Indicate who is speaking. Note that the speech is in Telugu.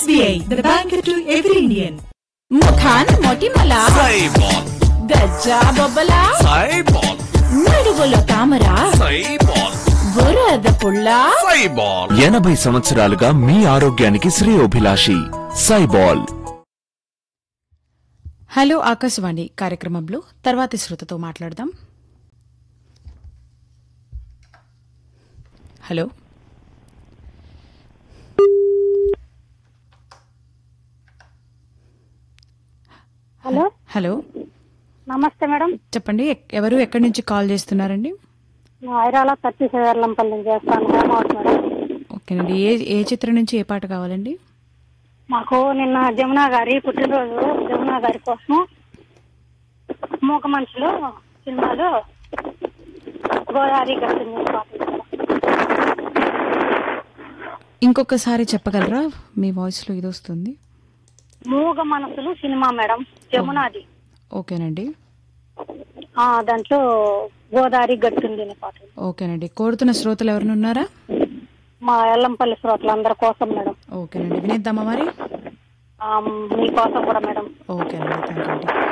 Speaker 1: SBI, the bank to every Indian.
Speaker 2: ముఖాన్ మొటిమల
Speaker 3: సైబాల్
Speaker 2: గజ్జా బొబ్బల
Speaker 3: సైబాల్
Speaker 2: నడువులో తామర
Speaker 3: సైబాల్
Speaker 2: బురద పుల్ల
Speaker 3: సైబాల్
Speaker 4: ఎనభై సంవత్సరాలుగా మీ ఆరోగ్యానికి శ్రేయోభిలాషి సైబాల్
Speaker 5: హలో ఆకాశవాణి కార్యక్రమంలో తర్వాతి శ్రోతతో మాట్లాడదాం హలో
Speaker 6: హలో
Speaker 5: హలో
Speaker 6: నమస్తే మేడం
Speaker 5: చెప్పండి ఎక్- ఎవరు ఎక్కడి నుంచి కాల్ చేస్తున్నారండి
Speaker 6: నేను ఐరాల థర్టీ సెవర్లంపల్లి చేస్తాను హేమవత్ మేడం
Speaker 5: ఓకేనండి ఏ ఏ చిత్రం నుంచి ఏ పాట కావాలండి
Speaker 6: మాకు నిన్న జమునా గారి పుట్టినరోజు జమునా గారి కోసం మూక మనుషులు సినిమాలో గోదావరి గడిచింది పాట మేడం.
Speaker 5: ఇంకొకసారి చెప్పగలరా మీ వాయిస్లో ఇది వస్తుంది
Speaker 6: మూగ మనసులు సినిమా మేడం జమునాది
Speaker 5: ఓకేనండి
Speaker 6: ఆ దాంట్లో గోదావరి గట్టుంది అనే పాట
Speaker 5: ఓకేనండి కోరుతున్న శ్రోతలు ఎవరైనా ఉన్నారా
Speaker 6: మా ఎల్లంపల్లి శ్రోతలందరి కోసం మేడం
Speaker 5: ఓకేనండి వినేద్దామా మరి
Speaker 6: ఆ, మీకోసం కూడా మేడం
Speaker 5: ఓకేనండి థ్యాంక్ యూ అండి